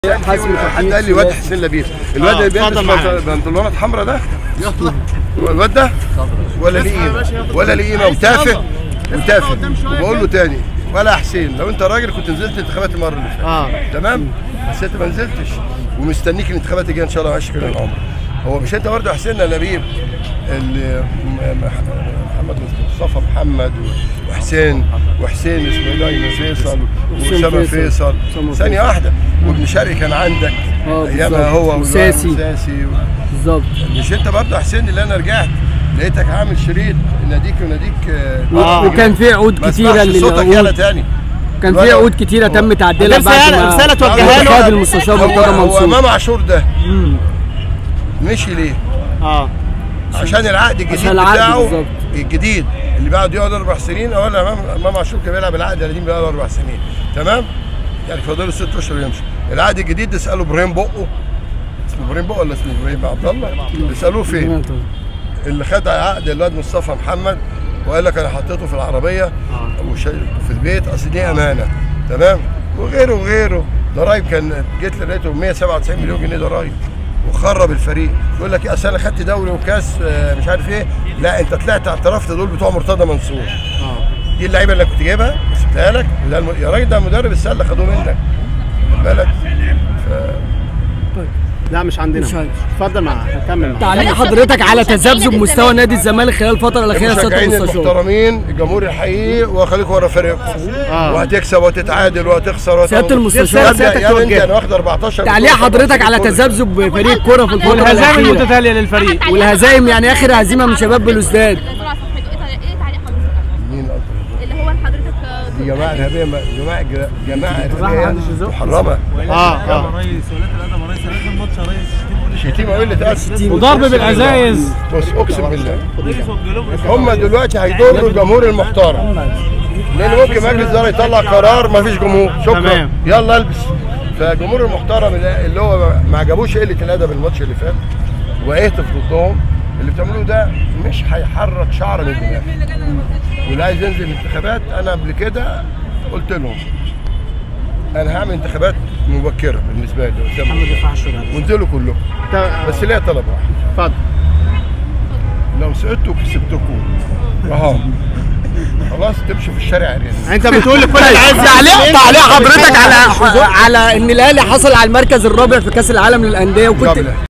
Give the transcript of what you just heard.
حسن حد قال لي واد حسين لبيب الواد اللي بيلبس اتفضل معايا. بنطلونات حمراء ده الواد ده ولا ليه قيمه ولا ليه قيمه وتافه وتافه وبقول له تاني ولا حسين لو انت راجل كنت نزلت انتخابات المره اللي فاتت اه تمام بس انت ما نزلتش ومستنيك الانتخابات الجايه ان شاء الله ماشي كده الامر هو مش انت برضه حسين لبيب اللي م- م- محمد مصطفى محمد و- وحسين وحسين اسمه ايه ده أيمن فيصل واسامه فيصل. فيصل أسامة ثانيه واحده وابن شرقي كان عندك اه ايامها بالظبط. هو وساسي. وساسي بالظبط مش انت برضه حسين اللي انا رجعت لقيتك عامل شريط ناديك وناديك آه، و- وكان في عقود ما كتيره اسمعش صوتك يالا للعقود تاني كان في عقود كتيره تم تعديلها بعد رسالة ما رسالة توجهها انتخاب له المستشار هو, مرتضى هو منصور امام عاشور ده مم. مشي ليه؟ اه عشان العقد الجديد عشان العقد بتاعه بالظبط. الجديد اللي بعد يقعد اربع سنين اولا امام امام عاشور كان بيلعب العقد القديم بقى اربع سنين تمام؟ يعني فاضل ست اشهر يمشي العقد الجديد ده اساله ابراهيم بقه اسمه ابراهيم بقه ولا اسمه ابراهيم عبد الله؟ بيسالوه فين؟ اللي خد عقد الواد مصطفى محمد وقال لك انا حطيته في العربيه وشايلته في البيت اصل دي امانه تمام وغيره وغيره ضرايب كان جيت لقيته 197 مليون جنيه ضرايب وخرب الفريق يقول لك إيه، اصل انا خدت دوري وكاس آه، مش عارف ايه لا انت طلعت اعترفت دول بتوع مرتضى منصور دي اللعيبه اللي كنت جايبها سبتها لك ده الم... يا راجل ده مدرب السله خدوه منك خد بالك لا مش عندنا مش عارف. اتفضل معاه هكمل معاه تعليق حضرتك على تذبذب مستوى نادي الزمالك خلال الفتره الاخيره يا سياده المشجعين المستشار المحترمين الجمهور الحقيقي وخليك ورا فريقكم آه. وهتكسب وتتعادل وهتخسر سيادة المستشار. يا ابني سيادتك يا ابني توجه. انا واخد 14 تعليق بطولة. حضرتك على تذبذب فريق الكره في الفتره والهزائم الاخيره المتتالية للفريق والهزايم يعني اخر هزيمه من شباب بلوزداد طلع صفحته ايه تعليق- ايه تعليق حضرتك مين أكتر؟ اللي هو حضرتك آه، دي جماعه ارهابيه جماعه جماعه ارهابيه محرمه اه اه ريس ولاد الادب يا ريس انا اخر ماتش يا ريس شتيمه ايه اللي تأسس وضرب بالازايز بص اقسم بالله هم دلوقتي هيضروا الجمهور المحترم لان ممكن مجلس الاداره يطلع قرار ما فيش جمهور شكرا تمام. يلا البس فالجمهور المحترم اللي اللي هو ما عجبوش قله الادب الماتش اللي فات وهيهتف ضدهم اللي بتعملوه ده مش هيحرك شعر من دماغي واللي عايز ينزل الانتخابات انا قبل كده قلت لهم انا هعمل انتخابات مبكره بالنسبه لي قدام وانزلوا كلكم بس ليا طلب واحد اتفضل لو سقطتوا كسبتكم اهو خلاص تمشوا في الشارع عريان انت بتقول لكل اللي عايز تعليق تعليق حضرتك على على ان الاهلي حصل على المركز الرابع في كاس العالم للانديه وكنت جملة.